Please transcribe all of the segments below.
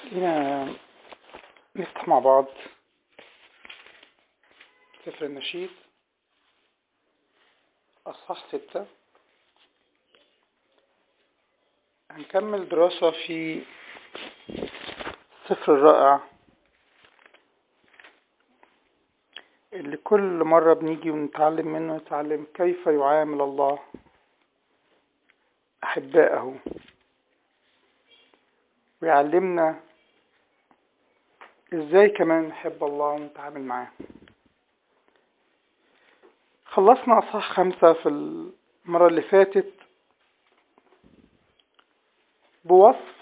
خلينا نفتح مع بعض سفر النشيد أصحاح ستة هنكمل دراسة في السفر الرائع اللي كل مرة بنيجي ونتعلم منه نتعلم كيف يعامل الله أحبائه ويعلمنا ازاي كمان نحب الله ونتعامل معاه خلصنا اصحاح خمسة في المرة اللي فاتت بوصف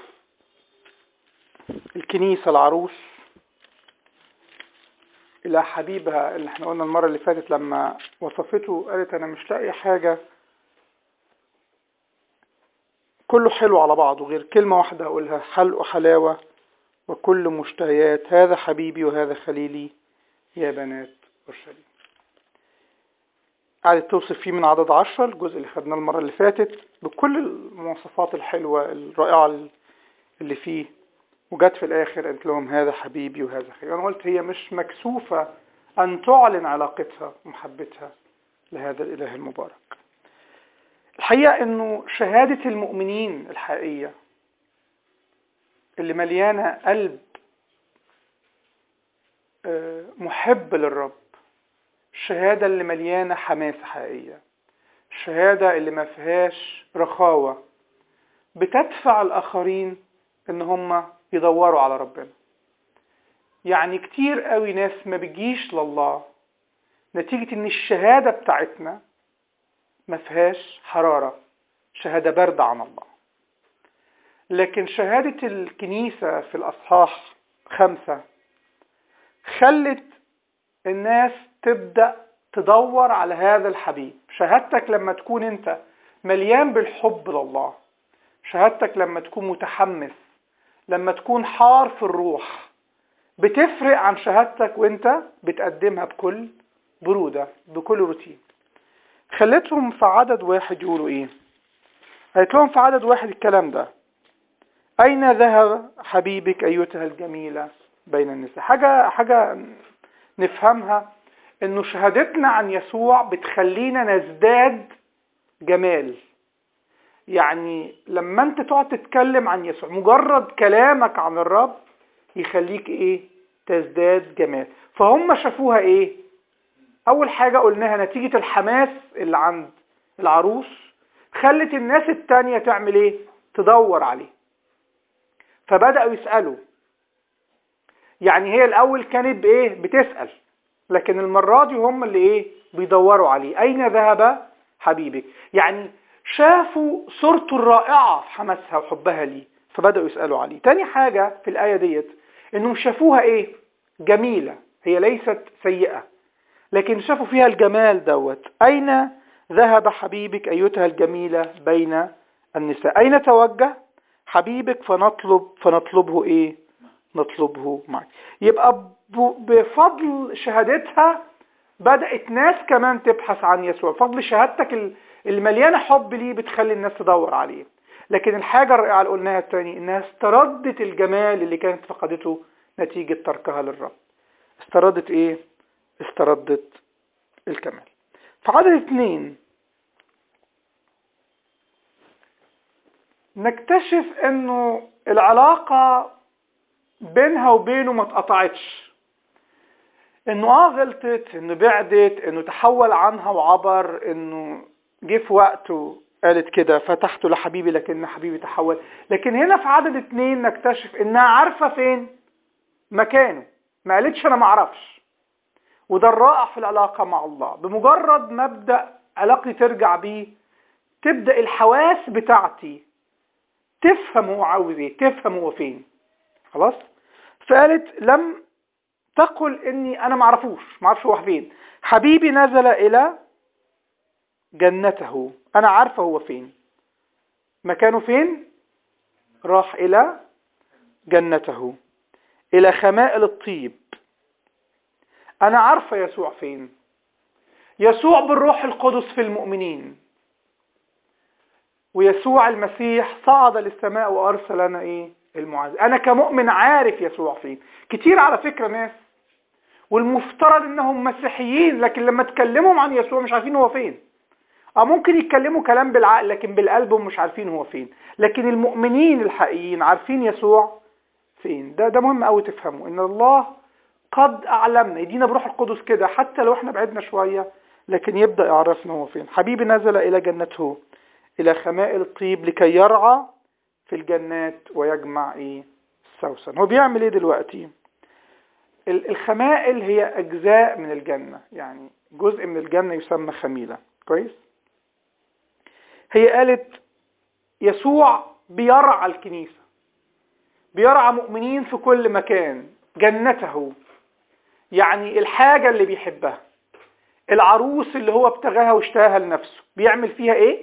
الكنيسة العروس إلى حبيبها اللي احنا قلنا المرة اللي فاتت لما وصفته قالت أنا مش لاقي حاجة كله حلو على بعضه غير كلمة واحدة أقولها حلق حلاوة وكل مشتهيات هذا حبيبي وهذا خليلي يا بنات أورشليم قعدت توصف فيه من عدد عشرة الجزء اللي خدناه المرة اللي فاتت بكل المواصفات الحلوة الرائعة اللي فيه وجت في الآخر قالت لهم هذا حبيبي وهذا خليلي أنا قلت هي مش مكسوفة أن تعلن علاقتها ومحبتها لهذا الإله المبارك الحقيقة أنه شهادة المؤمنين الحقيقية اللي مليانة قلب محب للرب الشهادة اللي مليانة حماسة حقيقية الشهادة اللي ما فيهاش رخاوة بتدفع الآخرين إن هم يدوروا على ربنا يعني كتير قوي ناس ما بتجيش لله نتيجة إن الشهادة بتاعتنا ما فيهاش حرارة شهادة باردة عن الله لكن شهادة الكنيسة في الأصحاح خمسة خلت الناس تبدأ تدور على هذا الحبيب شهادتك لما تكون انت مليان بالحب لله شهادتك لما تكون متحمس لما تكون حار في الروح بتفرق عن شهادتك وانت بتقدمها بكل برودة بكل روتين خلتهم في عدد واحد يقولوا ايه قالت لهم في عدد واحد الكلام ده أين ذهب حبيبك أيتها الجميلة بين النساء حاجة حاجة نفهمها إنه شهادتنا عن يسوع بتخلينا نزداد جمال يعني لما أنت تقعد تتكلم عن يسوع مجرد كلامك عن الرب يخليك إيه تزداد جمال فهم شافوها إيه أول حاجة قلناها نتيجة الحماس اللي عند العروس خلت الناس التانية تعمل إيه تدور عليه فبدأوا يسألوا يعني هي الأول كانت بإيه بتسأل لكن المرة دي هم اللي إيه بيدوروا عليه أين ذهب حبيبك يعني شافوا صورته الرائعة في حماسها وحبها ليه فبدأوا يسألوا عليه تاني حاجة في الآية ديت إنهم شافوها إيه جميلة هي ليست سيئة لكن شافوا فيها الجمال دوت أين ذهب حبيبك أيتها الجميلة بين النساء أين توجه حبيبك فنطلب فنطلبه ايه نطلبه معك يبقى بفضل شهادتها بدأت ناس كمان تبحث عن يسوع فضل شهادتك اللي مليانة حب ليه بتخلي الناس تدور عليه لكن الحاجة الرائعة اللي قلناها التاني انها استردت الجمال اللي كانت فقدته نتيجة تركها للرب استردت ايه استردت الكمال في عدد اتنين نكتشف انه العلاقة بينها وبينه ما اتقطعتش انه اه غلطت انه بعدت انه تحول عنها وعبر انه جه في وقته قالت كده فتحت لحبيبي لكن حبيبي تحول لكن هنا في عدد اتنين نكتشف انها عارفة فين مكانه ما قالتش انا ما اعرفش وده الرائع في العلاقة مع الله بمجرد ما ابدأ علاقتي ترجع بيه تبدأ الحواس بتاعتي تفهم هو عاوز ايه تفهم هو فين خلاص فقالت لم تقل اني انا معرفوش معرفش هو فين حبيبي نزل الى جنته انا عارفه هو فين مكانه فين راح الى جنته الى خمائل الطيب انا عارفه يسوع فين يسوع بالروح القدس في المؤمنين ويسوع المسيح صعد للسماء وارسل لنا ايه المعزي انا كمؤمن عارف يسوع فين كتير على فكرة ناس والمفترض انهم مسيحيين لكن لما تكلمهم عن يسوع مش عارفين هو فين اه ممكن يتكلموا كلام بالعقل لكن بالقلب مش عارفين هو فين لكن المؤمنين الحقيقيين عارفين يسوع فين ده ده مهم قوي تفهموا ان الله قد اعلمنا يدينا بروح القدس كده حتى لو احنا بعدنا شوية لكن يبدأ يعرفنا هو فين حبيبي نزل الى جنته الى خمائل الطيب لكي يرعى في الجنات ويجمع ايه السوسن هو بيعمل ايه دلوقتي الخمائل هي اجزاء من الجنة يعني جزء من الجنة يسمى خميلة كويس هي قالت يسوع بيرعى الكنيسة بيرعى مؤمنين في كل مكان جنته يعني الحاجة اللي بيحبها العروس اللي هو ابتغاها واشتهاها لنفسه بيعمل فيها ايه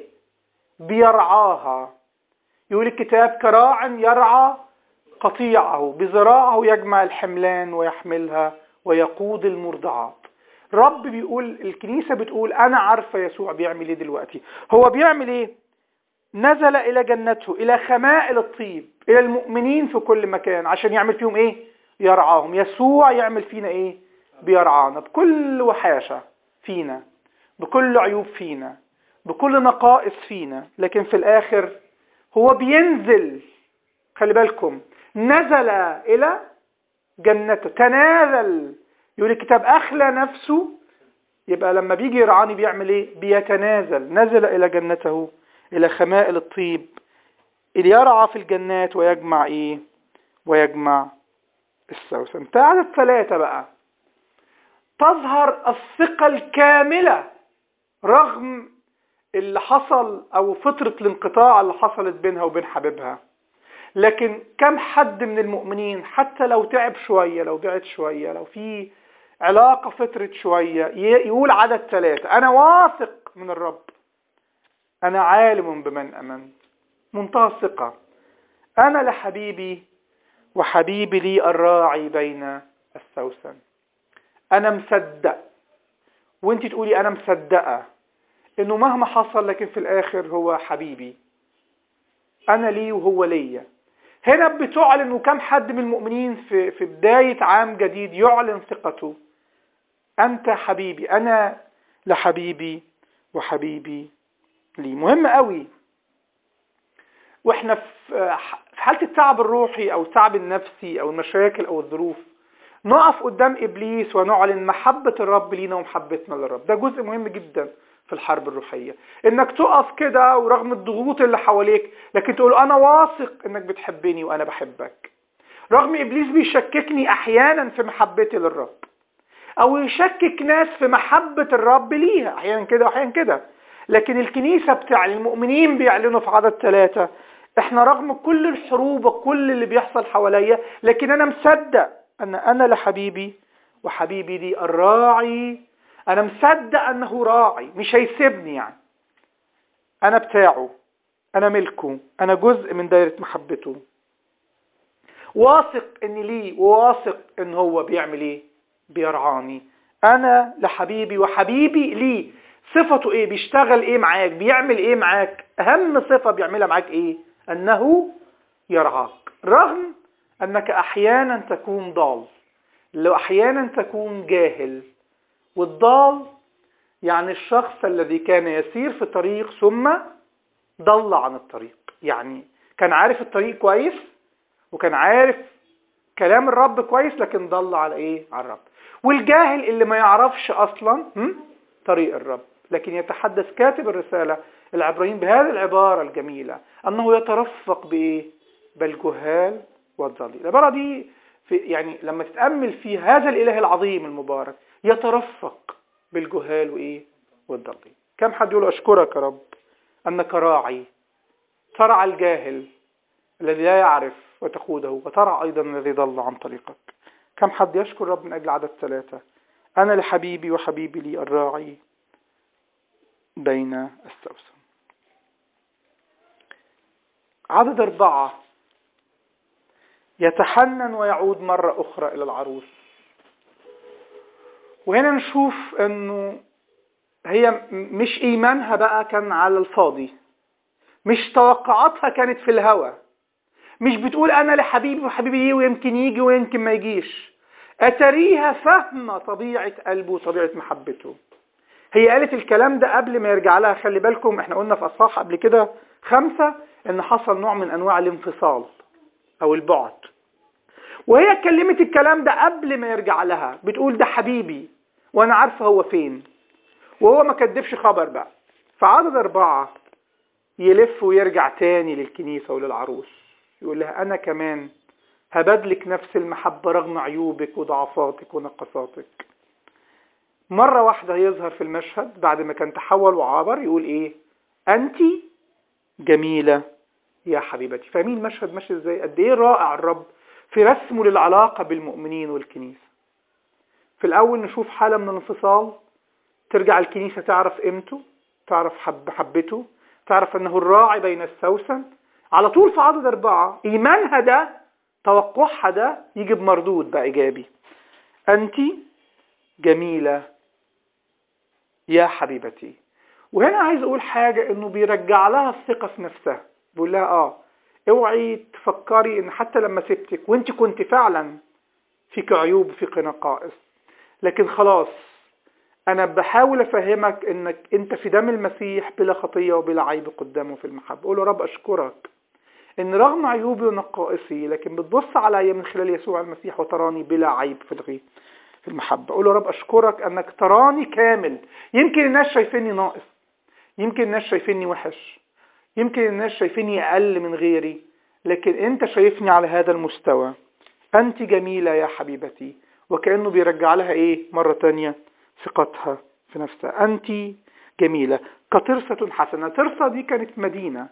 بيرعاها يقول الكتاب كراع يرعى قطيعه بذراعه يجمع الحملان ويحملها ويقود المرضعات رب بيقول الكنيسة بتقول أنا عارفة يسوع بيعمل إيه دلوقتي هو بيعمل إيه نزل إلى جنته إلى خمائل الطيب إلى المؤمنين في كل مكان عشان يعمل فيهم إيه يرعاهم يسوع يعمل فينا إيه بيرعانا بكل وحاشة فينا بكل عيوب فينا بكل نقائص فينا لكن في الآخر هو بينزل خلي بالكم نزل إلى جنته تنازل يقول الكتاب أخلى نفسه يبقى لما بيجي يرعاني بيعمل ايه بيتنازل نزل إلى جنته إلى خمائل الطيب اللي يرعى في الجنات ويجمع ايه ويجمع السوسن تعالى الثلاثة بقى تظهر الثقة الكاملة رغم اللي حصل او فترة الانقطاع اللي حصلت بينها وبين حبيبها لكن كم حد من المؤمنين حتى لو تعب شوية لو بعد شوية لو في علاقة فترة شوية يقول عدد ثلاثة أنا واثق من الرب أنا عالم بمن أمنت منتهى الثقة أنا لحبيبي وحبيبي لي الراعي بين السوسن أنا مصدق وانت تقولي أنا مصدقة إنه مهما حصل لكن في الآخر هو حبيبي أنا لي وهو ليا هنا بتعلن وكم حد من المؤمنين في, في بداية عام جديد يعلن ثقته أنت حبيبي أنا لحبيبي وحبيبي لي مهم قوي واحنا في حالة التعب الروحي أو التعب النفسي أو المشاكل أو الظروف نقف قدام إبليس ونعلن محبة الرب لينا ومحبتنا للرب ده جزء مهم جدا في الحرب الروحية انك تقف كده ورغم الضغوط اللي حواليك لكن تقول انا واثق انك بتحبني وانا بحبك رغم ابليس بيشككني احيانا في محبتي للرب او يشكك ناس في محبة الرب ليها احيانا كده واحيانا كده لكن الكنيسة بتاع المؤمنين بيعلنوا في عدد ثلاثة احنا رغم كل الحروب وكل اللي بيحصل حواليا لكن انا مصدق ان انا لحبيبي وحبيبي لي الراعي انا مصدق انه راعي مش هيسيبني يعني انا بتاعه انا ملكه انا جزء من دايرة محبته واثق اني ليه وواثق ان هو بيعمل ايه بيرعاني انا لحبيبي وحبيبي ليه صفته ايه بيشتغل ايه معاك بيعمل ايه معاك اهم صفة بيعملها معاك ايه انه يرعاك رغم انك احيانا تكون ضال لو احيانا تكون جاهل والضال يعني الشخص الذي كان يسير في طريق ثم ضل عن الطريق يعني كان عارف الطريق كويس وكان عارف كلام الرب كويس لكن ضل على ايه على الرب والجاهل اللي ما يعرفش اصلا طريق الرب لكن يتحدث كاتب الرسالة العبرانيين بهذه العبارة الجميلة انه يترفق بايه بالجهال والضالين العبارة دي في يعني لما تتأمل في هذا الاله العظيم المبارك يترفق بالجهال وايه والضالين كم حد يقول اشكرك يا رب انك راعي ترعى الجاهل الذي لا يعرف وتقوده وترعى ايضا الذي ضل عن طريقك كم حد يشكر رب من اجل عدد ثلاثة انا لحبيبي وحبيبي لي الراعي بين السوسن عدد اربعة يتحنن ويعود مرة اخرى الى العروس وهنا نشوف انه هي مش ايمانها بقى كان على الفاضي مش توقعاتها كانت في الهوى مش بتقول انا لحبيبي وحبيبي يجي ويمكن يجي ويمكن ما يجيش اتريها فاهمه طبيعه قلبه وطبيعه محبته هي قالت الكلام ده قبل ما يرجع لها خلي بالكم احنا قلنا في اصحاح قبل كده خمسة ان حصل نوع من انواع الانفصال او البعد وهي اتكلمت الكلام ده قبل ما يرجع لها بتقول ده حبيبي وانا عارفه هو فين وهو ما كدبش خبر بقى فعدد اربعة يلف ويرجع تاني للكنيسة وللعروس يقول لها انا كمان هبادلك نفس المحبة رغم عيوبك وضعفاتك ونقصاتك مرة واحدة يظهر في المشهد بعد ما كان تحول وعابر يقول ايه انت جميلة يا حبيبتي فاهمين المشهد ماشي ازاي قد ايه رائع الرب في رسمه للعلاقة بالمؤمنين والكنيسة في الاول نشوف حالة من الانفصال ترجع الكنيسة تعرف قيمته تعرف حب حبته تعرف انه الراعي بين السوسن على طول في عدد اربعة ايمانها ده توقعها ده يجي بمردود بقى ايجابي انت جميلة يا حبيبتي وهنا عايز اقول حاجة انه بيرجع لها الثقة في نفسها بيقول لها اه اوعي تفكري ان حتى لما سبتك وانت كنت فعلا فيك عيوب وفيك نقائص لكن خلاص انا بحاول افهمك انك انت في دم المسيح بلا خطية وبلا عيب قدامه في المحبة قول له رب اشكرك ان رغم عيوبي ونقائصي لكن بتبص عليا من خلال يسوع المسيح وتراني بلا عيب في الغيب في المحبة قول له رب اشكرك انك تراني كامل يمكن الناس شايفيني ناقص يمكن الناس شايفيني وحش يمكن الناس شايفيني اقل من غيري لكن انت شايفني على هذا المستوى انت جميلة يا حبيبتي وكأنه بيرجع لها ايه مرة تانية ثقتها في نفسها انت جميلة كترسة حسنة ترسة دي كانت مدينة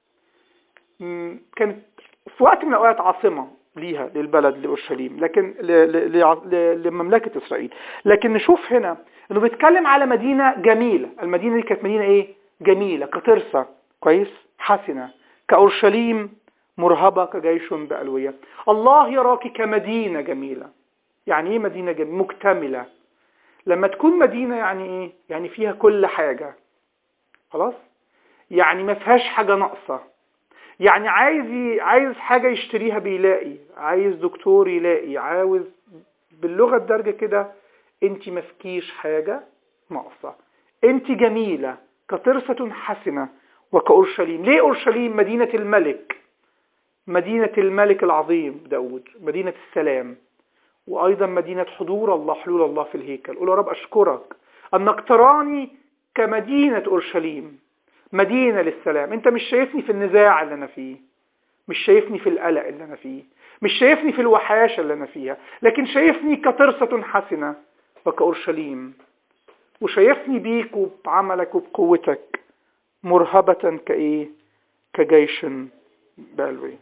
كانت في وقت من الاوقات عاصمة ليها للبلد لأورشليم لكن لمملكة إسرائيل لكن نشوف هنا انه بيتكلم على مدينة جميلة المدينة دي كانت مدينة ايه جميلة كترسة كويس حسنة كأورشليم مرهبة كجيش بألوية الله يراك كمدينة جميلة يعني ايه مدينة جميلة مكتملة لما تكون مدينة يعني ايه يعني فيها كل حاجة خلاص يعني ما فيهاش حاجة ناقصة يعني عايز عايز حاجة يشتريها بيلاقي عايز دكتور يلاقي عاوز باللغة الدارجة كده انت مفكيش حاجة ناقصة انت جميلة كترسة حسنة وكأورشليم ليه أورشليم مدينة الملك مدينة الملك العظيم داود مدينة السلام وأيضا مدينة حضور الله حلول الله في الهيكل قول يا رب أشكرك أنك تراني كمدينة أورشليم مدينة للسلام انت مش شايفني في النزاع اللي انا فيه مش شايفني في القلق اللي انا فيه مش شايفني في الوحاشة اللي انا فيها لكن شايفني كترسة حسنة وكأورشليم وشايفني بيك وبعملك وبقوتك مرهبة كايه كجيش بالوي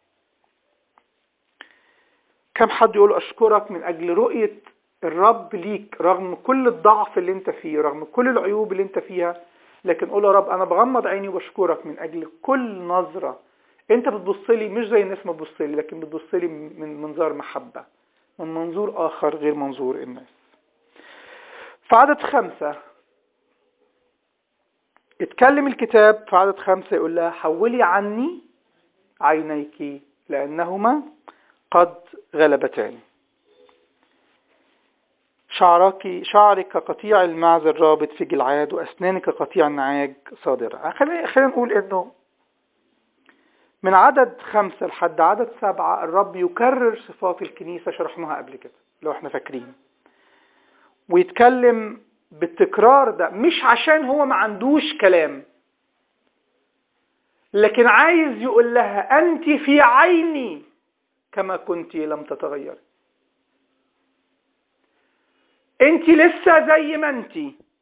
كم حد يقول اشكرك من اجل رؤية الرب ليك رغم كل الضعف اللي انت فيه رغم كل العيوب اللي انت فيها لكن قول يا رب انا بغمض عيني وبشكرك من اجل كل نظرة انت بتبص لي مش زي الناس ما بتبص لي لكن بتبص لي من منظار محبة من منظور اخر غير منظور الناس في عدد خمسة اتكلم الكتاب في عدد خمسة يقول لها حولي عني عينيك لأنهما قد غلبتان شعرك شعرك قطيع المعز الرابط في جلعاد وأسنانك قطيع النعاج صادرة خلينا خلينا نقول إنه من عدد خمسة لحد عدد سبعة الرب يكرر صفات الكنيسة شرحناها قبل كده لو احنا فاكرين ويتكلم بالتكرار ده مش عشان هو ما عندوش كلام لكن عايز يقول لها أنت في عيني كما كنت لم تتغيري انت لسه زي ما انت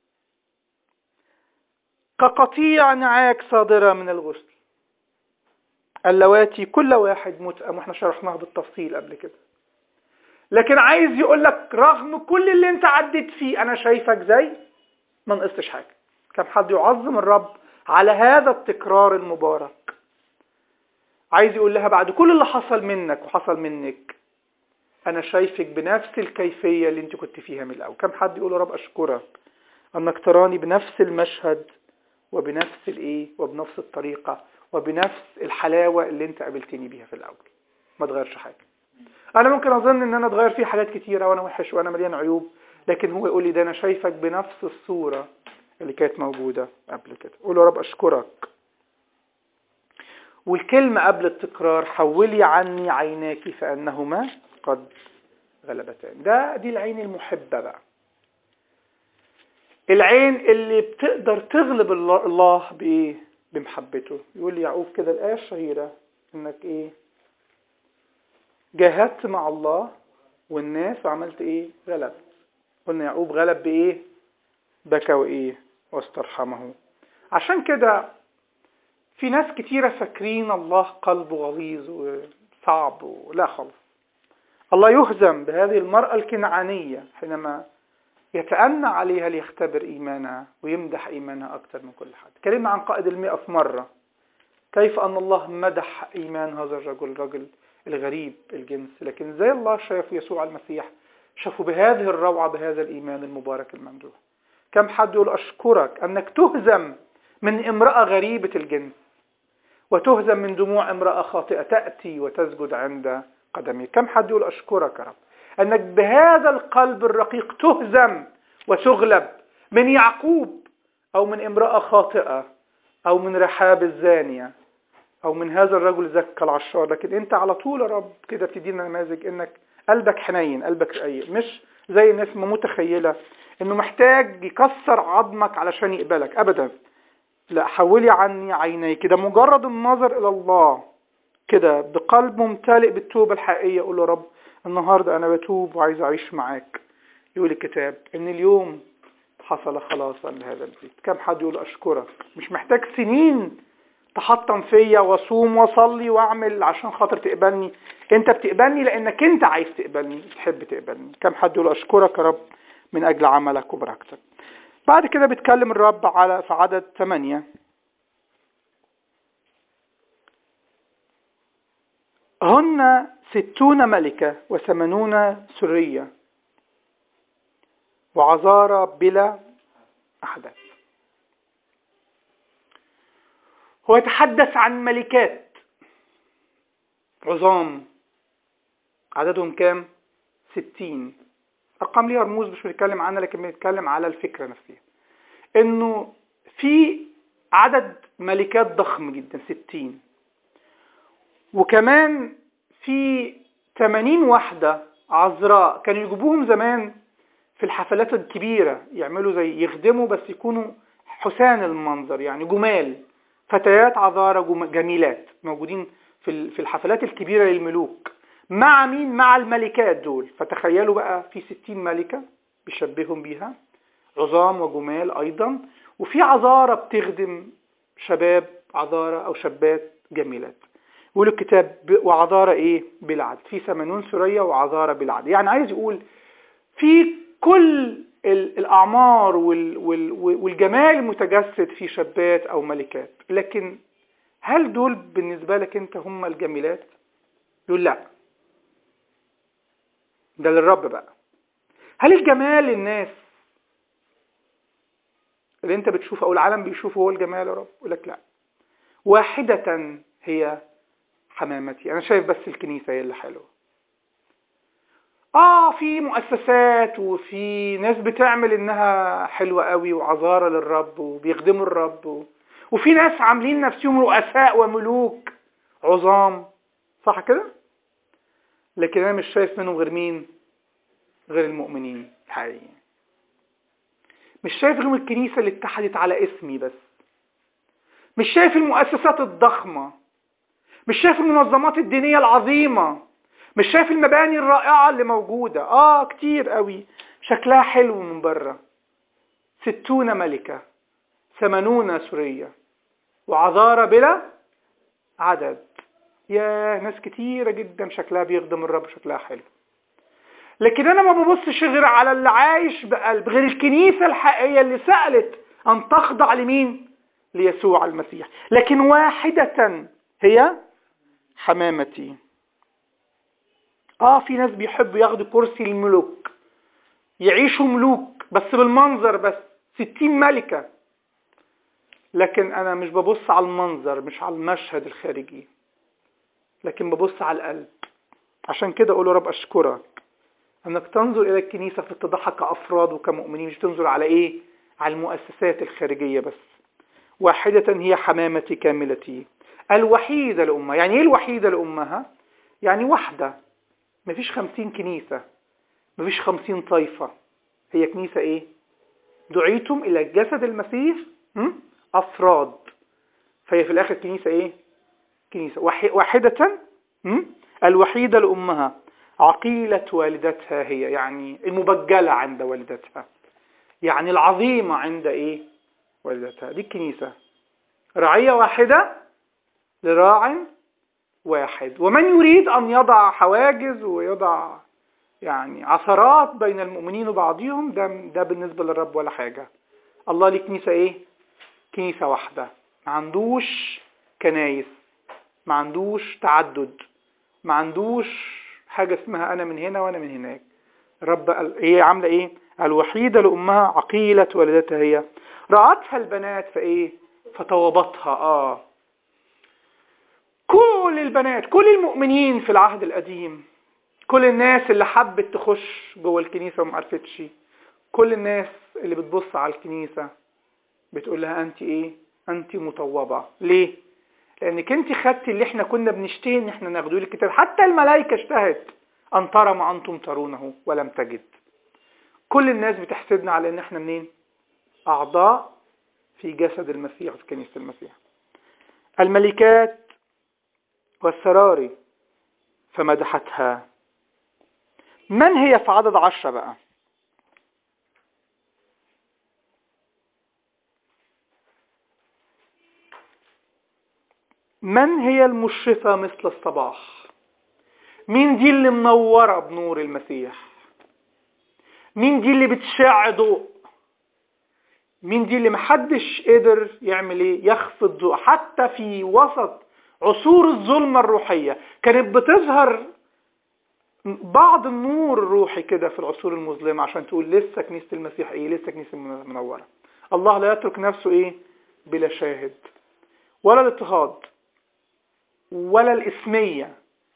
كقطيع نعاج صادرة من الغسل اللواتي كل واحد متأم واحنا شرحناها بالتفصيل قبل كده لكن عايز يقول لك رغم كل اللي انت عديت فيه انا شايفك زي ما نقصتش حاجة كم حد يعظم الرب على هذا التكرار المبارك عايز يقول لها بعد كل اللي حصل منك وحصل منك انا شايفك بنفس الكيفية اللي انت كنت فيها من الاول كم حد يقول يا رب اشكرك انك تراني بنفس المشهد وبنفس الايه وبنفس الطريقة وبنفس الحلاوة اللي انت قابلتني بيها في الأول ما تغيرش حاجة أنا ممكن أظن إن أنا أتغير فيه حاجات كتيرة وأنا وحش وأنا مليان عيوب لكن هو يقول لي ده أنا شايفك بنفس الصورة اللي كانت موجودة قبل كده قول له يا رب أشكرك والكلمة قبل التكرار حولي عني عيناك فأنهما قد غلبتان ده دي العين المحبة بقى العين اللي بتقدر تغلب الله بإيه بمحبته يقول يعقوب كده الآية الشهيرة إنك إيه جاهدت مع الله والناس وعملت إيه غلبت قلنا يعقوب غلب بإيه بكى وإيه واسترحمه عشان كده في ناس كتيرة فاكرين الله قلبه غليظ وصعب لا خالص الله يهزم بهذه المرأة الكنعانية حينما يتأنى عليها ليختبر إيمانها ويمدح إيمانها أكثر من كل حد كلمة عن قائد المئة في مرة كيف أن الله مدح إيمان هذا الرجل الرجل الغريب الجنس لكن زي الله شاف يسوع المسيح شافوا بهذه الروعة بهذا الإيمان المبارك الممدوح كم حد يقول أشكرك أنك تهزم من امرأة غريبة الجنس وتهزم من دموع امرأة خاطئة تأتي وتسجد عند قدمي كم حد يقول أشكرك يا رب أنك بهذا القلب الرقيق تهزم وتغلب من يعقوب أو من امرأة خاطئة أو من رحاب الزانية أو من هذا الرجل زكى العشار لكن أنت على طول يا رب كده بتدينا نماذج أنك قلبك حنين قلبك رقيق مش زي الناس ما متخيلة أنه محتاج يكسر عظمك علشان يقبلك أبدا لا حولي عني عيني كده مجرد النظر إلى الله كده بقلب ممتلئ بالتوبة الحقيقية قول له رب النهاردة أنا بتوب وعايز أعيش معاك يقول الكتاب إن اليوم حصل خلاصا لهذا البيت كم حد يقول أشكرك مش محتاج سنين تحطم فيا واصوم واصلي واعمل عشان خاطر تقبلني انت بتقبلني لانك انت عايز تقبلني تحب تقبلني كم حد يقول اشكرك يا رب من اجل عملك وبركتك بعد كده بيتكلم الرب على في عدد ثمانية هن ستون ملكة وثمانون سرية وعذارى بلا أحداث هو يتحدث عن ملكات عظام عددهم كام؟ ستين أرقام ليها رموز مش بنتكلم عنها لكن بنتكلم على الفكرة نفسها إنه في عدد ملكات ضخم جدا ستين وكمان في 80 واحدة عذراء كانوا يجيبوهم زمان في الحفلات الكبيرة يعملوا زي يخدموا بس يكونوا حسان المنظر يعني جمال فتيات عذارى جميلات موجودين في في الحفلات الكبيرة للملوك مع مين مع الملكات دول فتخيلوا بقى في 60 ملكة بيشبههم بيها عظام وجمال أيضا وفي عذارى بتخدم شباب عذارى أو شابات جميلات يقول الكتاب وعذارى ايه بالعدل في ثمانون سرية وعذارى بالعدل يعني عايز يقول في كل الأعمار والجمال المتجسد في شابات أو ملكات لكن هل دول بالنسبة لك أنت هم الجميلات؟ يقول لا ده للرب بقى هل الجمال الناس اللي انت بتشوفه او العالم بيشوفه هو الجمال يا رب يقول لك لا واحدة هي حمامتي انا شايف بس الكنيسة هي اللي حلوة اه في مؤسسات وفي ناس بتعمل انها حلوة قوي وعذارة للرب وبيخدموا الرب و... وفي ناس عاملين نفسهم رؤساء وملوك عظام صح كده لكن انا مش شايف منهم غير مين غير المؤمنين الحقيقيين مش شايف غير الكنيسة اللي اتحدت على اسمي بس مش شايف المؤسسات الضخمة مش شايف المنظمات الدينية العظيمة مش شايف المباني الرائعة اللي موجودة اه كتير قوي شكلها حلو من بره ستون ملكة ثمانون سورية وعذارى بلا عدد يا ناس كتيرة جدا شكلها بيخدم الرب شكلها حلو لكن انا ما ببصش غير على اللي عايش بقلب غير الكنيسة الحقيقية اللي سألت ان تخضع لمين ليسوع المسيح لكن واحدة هي حمامتي اه في ناس بيحبوا ياخدوا كرسي الملوك يعيشوا ملوك بس بالمنظر بس ستين ملكة لكن انا مش ببص على المنظر مش على المشهد الخارجي لكن ببص على القلب عشان كده اقول يا رب اشكرك انك تنظر الى الكنيسه في اتضاحها كافراد وكمؤمنين مش تنظر على ايه على المؤسسات الخارجيه بس واحده هي حمامتي كاملتي الوحيده لامها يعني ايه الوحيده لامها يعني واحده مفيش خمسين كنيسه مفيش خمسين طائفه هي كنيسه ايه دعيتم الى جسد المسيح م? افراد فهي في الاخر كنيسه ايه كنيسه واحده م? الوحيده لامها عقيلة والدتها هي يعني المبجلة عند والدتها يعني العظيمة عند ايه والدتها دي الكنيسة رعية واحدة لراع واحد ومن يريد أن يضع حواجز ويضع يعني عثرات بين المؤمنين وبعضهم ده, ده بالنسبة للرب ولا حاجة الله ليه كنيسة ايه كنيسة واحدة ما عندوش كنايس ما عندوش تعدد ما عندوش حاجة اسمها أنا من هنا وأنا من هناك رب هي عاملة إيه الوحيدة لأمها عقيلة والدتها هي رأتها البنات فإيه فطوبتها آه كل البنات كل المؤمنين في العهد القديم كل الناس اللي حبت تخش جوه الكنيسة وما عرفتش كل الناس اللي بتبص على الكنيسة بتقول لها أنت إيه أنت مطوبة ليه لانك انت خدتي اللي احنا كنا بنشتهي ان احنا ناخده الكتاب حتى الملائكة اشتهت ان ترى ما انتم ترونه ولم تجد كل الناس بتحسدنا على ان احنا منين اعضاء في جسد المسيح في كنيسة المسيح الملكات والسراري فمدحتها من هي في عدد عشرة بقى من هي المشرفة مثل الصباح مين دي اللي منورة بنور المسيح مين دي اللي بتشع ضوء مين دي اللي محدش قدر يعمل ايه يخفض ضوء حتى في وسط عصور الظلمة الروحية كانت بتظهر بعض النور الروحي كده في العصور المظلمة عشان تقول لسه كنيسة المسيح ايه لسه كنيسة منورة الله لا يترك نفسه ايه بلا شاهد ولا الاضطهاد ولا الاسمية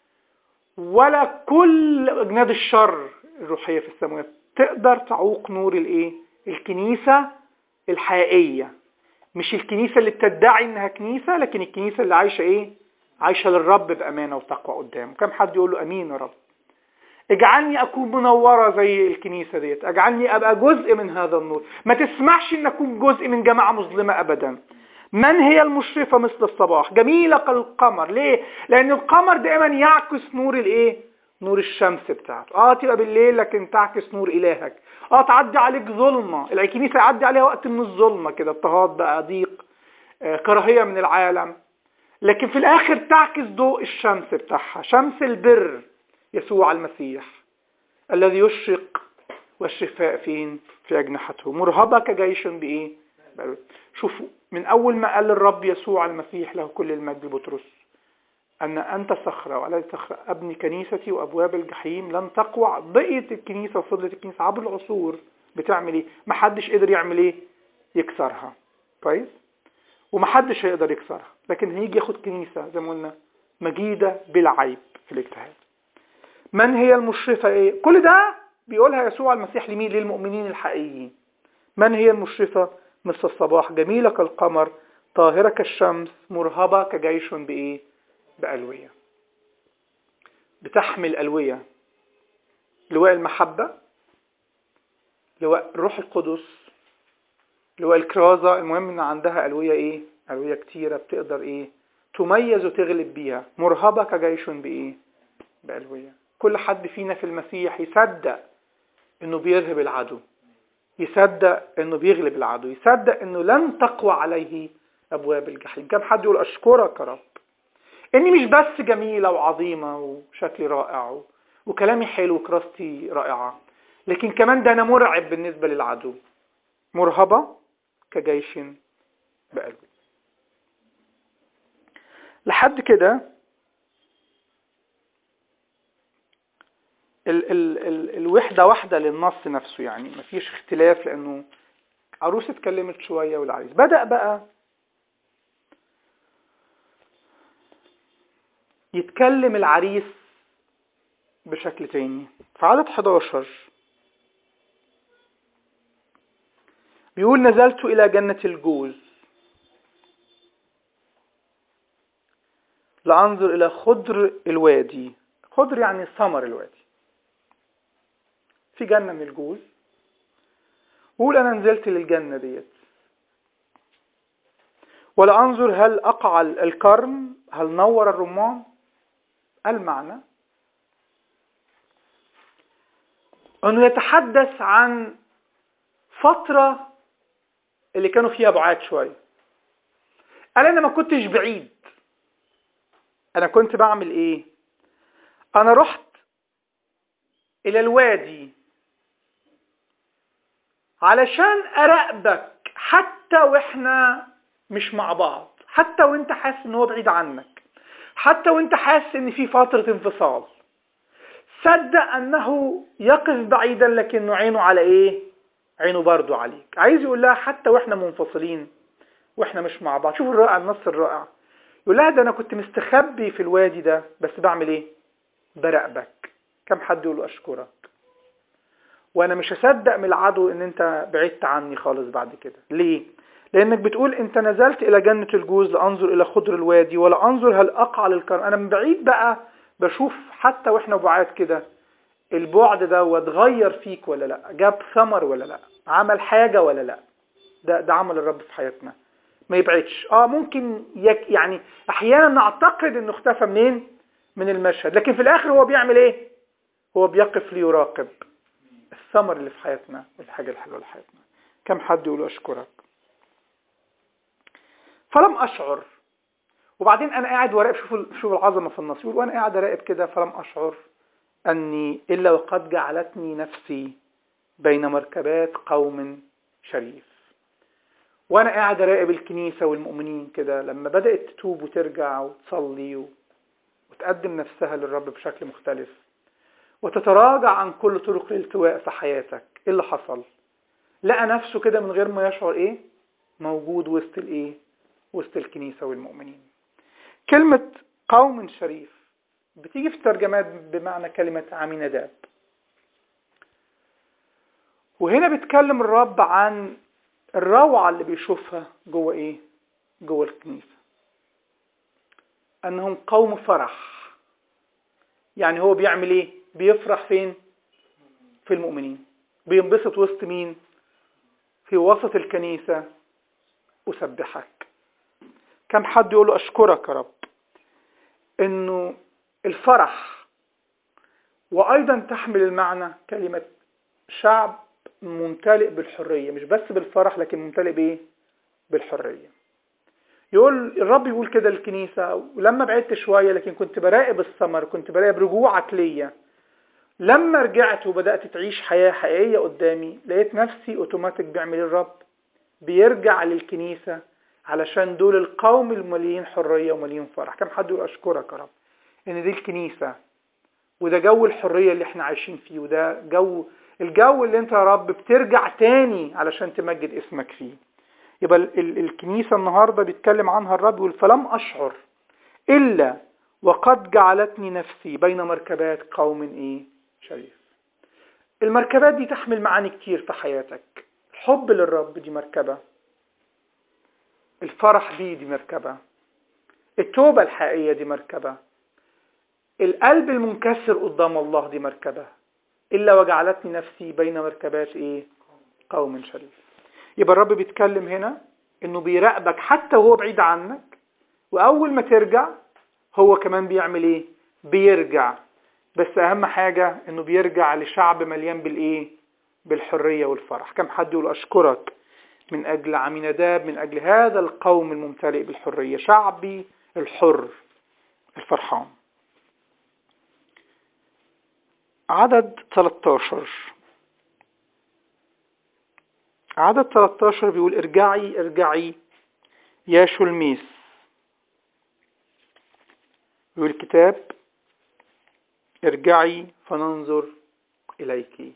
ولا كل اجناد الشر الروحية في السماوات تقدر تعوق نور الايه الكنيسة الحقيقية مش الكنيسة اللي بتدعي انها كنيسة لكن الكنيسة اللي عايشة ايه عايشة للرب بأمانة وتقوى قدامه كم حد يقول له امين يا رب اجعلني اكون منورة زي الكنيسة ديت اجعلني ابقى جزء من هذا النور ما تسمحش ان اكون جزء من جماعة مظلمة ابدا من هي المشرفة مثل الصباح جميلة كالقمر ليه لان القمر دائما يعكس نور الايه نور الشمس بتاعته اه تبقى بالليل لكن تعكس نور الهك اه تعدي عليك ظلمة الكنيسة يعدي عليها وقت من الظلمة كده اضطهاد بقى ضيق آه كراهية من العالم لكن في الاخر تعكس ضوء الشمس بتاعها شمس البر يسوع المسيح الذي يشرق والشفاء فين في أجنحته مرهبة كجيش بإيه شوفوا من أول ما قال الرب يسوع المسيح له كل المجد بطرس أن أنت صخرة ولا صخرة أبني كنيستي وأبواب الجحيم لن تقوى بقية الكنيسة وفضلت الكنيسة عبر العصور بتعمل إيه محدش قدر يعمل إيه يكسرها كويس ومحدش هيقدر يكسرها لكن هيجي ياخد كنيسة زي ما قلنا مجيدة بلا عيب في الاجتهاد من هي المشرفة ايه كل ده بيقولها يسوع المسيح لمين للمؤمنين الحقيقيين من هي المشرفة مثل الصباح جميلة كالقمر طاهرة كالشمس مرهبة كجيش بإيه بألوية بتحمل ألوية لواء المحبة لواء الروح القدس لواء الكرازة المهم ان عندها ألوية ايه ألوية كتيرة بتقدر ايه تميز وتغلب بيها مرهبة كجيش بإيه بألوية كل حد فينا في المسيح يصدق انه بيذهب العدو يصدق انه بيغلب العدو يصدق انه لن تقوى عليه ابواب الجحيم كم حد يقول اشكرك يا رب اني مش بس جميلة وعظيمة وشكلي رائع وكلامي حلو وكراستي رائعة لكن كمان ده انا مرعب بالنسبة للعدو مرهبة كجيش بقلبي لحد كده ال ال ال الوحدة واحدة للنص نفسه يعني مفيش اختلاف لأنه عروس اتكلمت شوية والعريس بدأ بقى يتكلم العريس بشكل تاني في عدد 11 بيقول نزلت إلى جنة الجوز لأنظر إلى خضر الوادي خضر يعني ثمر الوادي في جنة من الجوز قول أنا نزلت للجنة ديت ولا أنظر هل أقع الكرم هل نور الرمان المعنى أنه يتحدث عن فترة اللي كانوا فيها بعاد شوية قال أنا ما كنتش بعيد أنا كنت بعمل إيه أنا رحت إلى الوادي علشان أراقبك حتى وإحنا مش مع بعض حتى وإنت حاسس إن هو بعيد عنك حتى وإنت حاسس إن في فترة انفصال صدق أنه يقف بعيدا لكنه عينه على إيه عينه برضو عليك عايز يقول لها حتى وإحنا منفصلين وإحنا مش مع بعض شوف الرائع النص الرائع يقول لها ده أنا كنت مستخبي في الوادي ده بس بعمل إيه براقبك كم حد يقول له أشكرك وانا مش هصدق من العدو ان انت بعدت عني خالص بعد كده ليه لانك بتقول انت نزلت الى جنة الجوز لانظر الى خضر الوادي ولا انظر هل اقع للكرم انا من بعيد بقى بشوف حتى واحنا بعاد كده البعد ده واتغير فيك ولا لا جاب ثمر ولا لا عمل حاجة ولا لا ده ده عمل الرب في حياتنا ما يبعدش اه ممكن يك يعني احيانا نعتقد انه اختفى منين من المشهد لكن في الاخر هو بيعمل ايه هو بيقف ليراقب الثمر اللي في حياتنا والحاجة الحلوة اللي في حياتنا كم حد يقول أشكرك فلم أشعر وبعدين أنا قاعد وراقب شوفوا شوفوا العظمة في النص يقول وأنا قاعد أراقب كده فلم أشعر أني إلا وقد جعلتني نفسي بين مركبات قوم شريف وأنا قاعد أراقب الكنيسة والمؤمنين كده لما بدأت تتوب وترجع وتصلي وتقدم نفسها للرب بشكل مختلف وتتراجع عن كل طرق الالتواء في حياتك ايه اللي حصل لقى نفسه كده من غير ما يشعر ايه موجود وسط الايه وسط الكنيسة والمؤمنين كلمة قوم شريف بتيجي في الترجمات بمعنى كلمة عمينداب وهنا بيتكلم الرب عن الروعة اللي بيشوفها جوه ايه جوه الكنيسة انهم قوم فرح يعني هو بيعمل ايه بيفرح فين في المؤمنين بينبسط وسط مين في وسط الكنيسة أسبحك كم حد يقول له أشكرك يا رب إنه الفرح وأيضا تحمل المعنى كلمة شعب ممتلئ بالحرية مش بس بالفرح لكن ممتلئ بإيه بالحرية يقول الرب يقول كده للكنيسة ولما بعدت شوية لكن كنت براقب الثمر كنت براقب رجوعك ليا لما رجعت وبدأت تعيش حياة حقيقية قدامي لقيت نفسي اوتوماتيك بيعمل الرب بيرجع للكنيسة علشان دول القوم المليين حرية ومليين فرح كم حد يقول أشكرك يا رب إن دي الكنيسة وده جو الحرية اللي احنا عايشين فيه وده جو الجو اللي انت يا رب بترجع تاني علشان تمجد اسمك فيه يبقى ال ال الكنيسة النهاردة بيتكلم عنها الرب يقول فلم أشعر إلا وقد جعلتني نفسي بين مركبات قوم إيه شريف المركبات دي تحمل معاني كتير في حياتك الحب للرب دي مركبة الفرح بيه دي مركبة التوبة الحقيقية دي مركبة القلب المنكسر قدام الله دي مركبة إلا وجعلتني نفسي بين مركبات إيه قوم شريف يبقى الرب بيتكلم هنا إنه بيراقبك حتى وهو بعيد عنك وأول ما ترجع هو كمان بيعمل إيه بيرجع بس أهم حاجة إنه بيرجع لشعب مليان بالإيه بالحرية والفرح كم حد يقول أشكرك من أجل عمينداب من أجل هذا القوم الممتلئ بالحرية شعبي الحر الفرحان عدد 13 عدد 13 بيقول ارجعي ارجعي يا شلميس بيقول الكتاب ارجعي فننظر إليك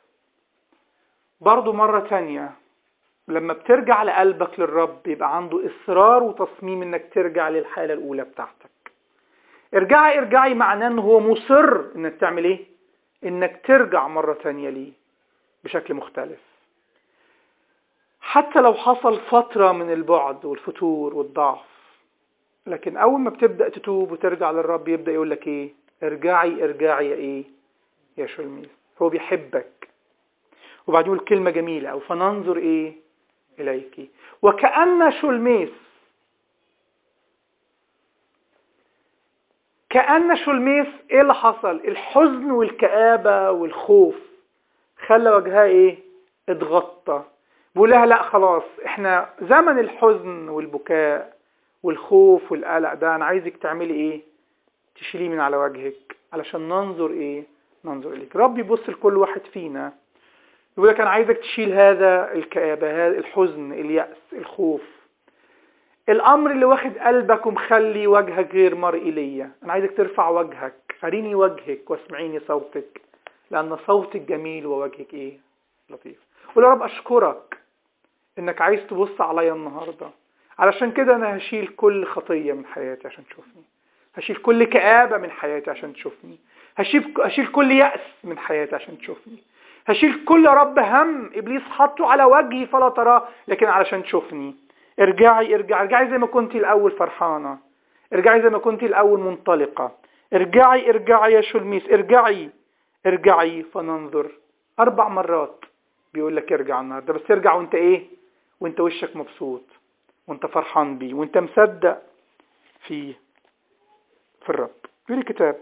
برضو مرة تانية لما بترجع لقلبك للرب يبقى عنده إصرار وتصميم إنك ترجع للحالة الأولى بتاعتك ارجعي ارجعي معناه ان هو مصر انك تعمل ايه انك ترجع مرة تانية ليه بشكل مختلف حتى لو حصل فترة من البعد والفتور والضعف لكن اول ما بتبدأ تتوب وترجع للرب يبدأ يقول لك ايه ارجعي ارجعي يا ايه يا شلميس هو بيحبك وبعدين يقول كلمة جميلة او فننظر ايه اليك وكأن شلميس كأن شلميس ايه اللي حصل الحزن والكآبة والخوف خلى وجهها ايه اتغطى بيقول لها لا خلاص احنا زمن الحزن والبكاء والخوف والقلق ده انا عايزك تعملي ايه تشيليه من على وجهك علشان ننظر ايه ننظر اليك رب يبص لكل واحد فينا يقول لك انا عايزك تشيل هذا الكآبة هذا الحزن اليأس الخوف الامر اللي واخد قلبك ومخلي وجهك غير مرئي ليا انا عايزك ترفع وجهك اريني وجهك واسمعيني صوتك لان صوتك جميل ووجهك ايه لطيف قول يا رب اشكرك انك عايز تبص عليا النهارده علشان كده انا هشيل كل خطيه من حياتي عشان تشوفني هشيل كل كآبة من حياتي عشان تشوفني هشيل هشيل كل يأس من حياتي عشان تشوفني هشيل كل رب هم ابليس حطه على وجهي فلا تراه لكن علشان تشوفني ارجعي ارجعي ارجعي زي ما كنت الاول فرحانه ارجعي زي ما كنت الاول منطلقه ارجعي ارجعي يا شلميس ارجعي ارجعي فننظر اربع مرات بيقول لك ارجع النهارده بس ارجع وانت ايه وانت وشك مبسوط وانت فرحان بيه وانت مصدق فيه في الرب يقول الكتاب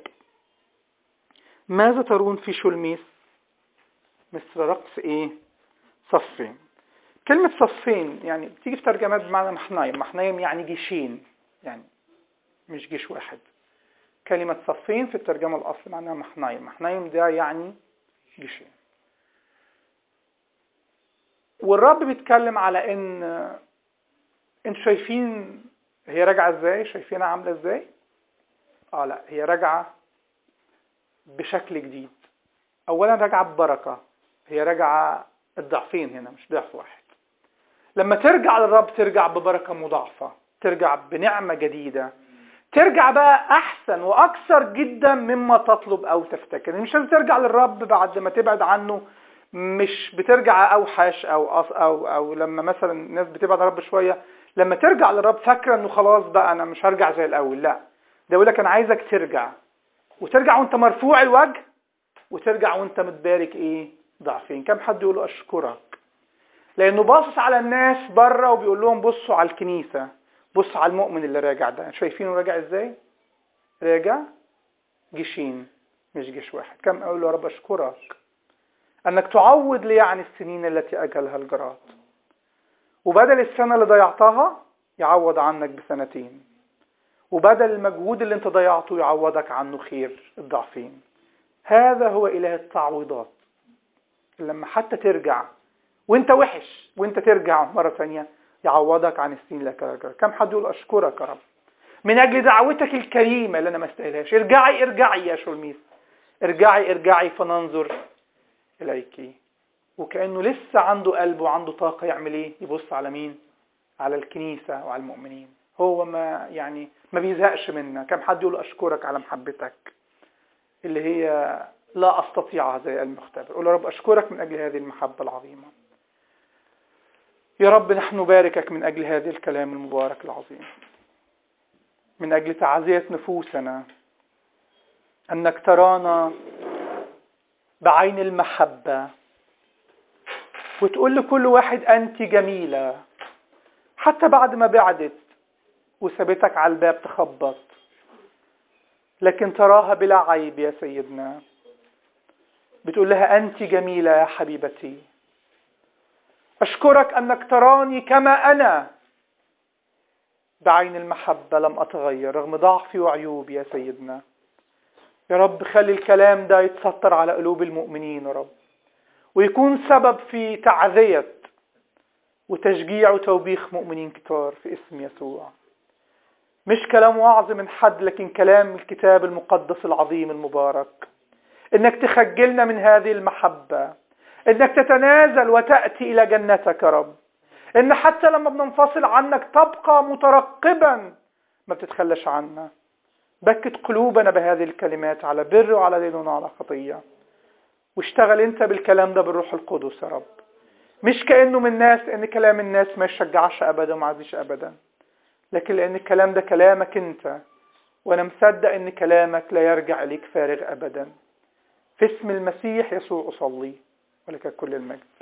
ماذا ترون في شلميس مثل رقص ايه صفين كلمة صفين يعني بتيجي في ترجمات بمعنى محنايم محنايم يعني جيشين يعني مش جيش واحد كلمة صفين في الترجمة الأصل معناها محنايم محنايم ده يعني جيشين والرب بيتكلم على ان انتوا شايفين هي راجعة ازاي شايفينها عاملة ازاي اه لا هي راجعة بشكل جديد اولا راجعة ببركة هي راجعة الضعفين هنا مش ضعف واحد لما ترجع للرب ترجع ببركة مضاعفة ترجع بنعمة جديدة ترجع بقى أحسن وأكثر جدا مما تطلب أو تفتكر مش لازم ترجع للرب بعد ما تبعد عنه مش بترجع أوحش أو أو أو, أو لما مثلا الناس بتبعد عن الرب شوية لما ترجع للرب فاكرة إنه خلاص بقى أنا مش هرجع زي الأول لا ده يقول لك أنا عايزك ترجع وترجع وأنت مرفوع الوجه وترجع وأنت متبارك إيه ضعفين كم حد يقول له أشكرك لانه باصص على الناس بره وبيقول لهم بصوا على الكنيسه بصوا على المؤمن اللي راجع ده شايفينه راجع ازاي راجع جيشين مش جيش واحد كم اقول له يا رب اشكرك انك تعوض لي عن السنين التي اجلها الجراد وبدل السنه اللي ضيعتها يعوض عنك بسنتين وبدل المجهود اللي انت ضيعته يعوضك عنه خير الضعفين هذا هو اله التعويضات لما حتى ترجع وانت وحش وانت ترجع مرة ثانية يعوضك عن السنين لك رجع كم حد يقول أشكرك يا رب من أجل دعوتك الكريمة اللي أنا ما استاهلهاش ارجعي ارجعي يا شلميس ارجعي ارجعي فننظر إليك وكأنه لسه عنده قلب وعنده طاقة يعمل ايه يبص على مين على الكنيسة وعلى المؤمنين هو ما يعني ما بيزهقش منا كم حد يقول أشكرك على محبتك اللي هي لا أستطيعها زي المختبر قول يا رب أشكرك من أجل هذه المحبة العظيمة يا رب نحن نباركك من أجل هذا الكلام المبارك العظيم من أجل تعزية نفوسنا أنك ترانا بعين المحبة وتقول لكل واحد أنت جميلة حتى بعد ما بعدت وسابتك على الباب تخبط لكن تراها بلا عيب يا سيدنا بتقول لها أنت جميلة يا حبيبتي أشكرك أنك تراني كما أنا بعين المحبة لم أتغير رغم ضعفي وعيوبي يا سيدنا يا رب خلي الكلام ده يتسطر على قلوب المؤمنين يا رب ويكون سبب في تعذية وتشجيع وتوبيخ مؤمنين كتار في اسم يسوع مش كلام وعظ من حد لكن كلام الكتاب المقدس العظيم المبارك انك تخجلنا من هذه المحبة انك تتنازل وتأتي الى جنتك يا رب ان حتى لما بننفصل عنك تبقى مترقبا ما بتتخلاش عنا بكت قلوبنا بهذه الكلمات على بر وعلى دين وعلى خطية واشتغل انت بالكلام ده بالروح القدس يا رب مش كأنه من الناس لأن كلام الناس ما يشجعش أبدا وما عزيش أبدا لكن لأن الكلام ده كلامك أنت وأنا مصدق أن كلامك لا يرجع إليك فارغ أبدا في اسم المسيح يسوع أصلي ولك كل المجد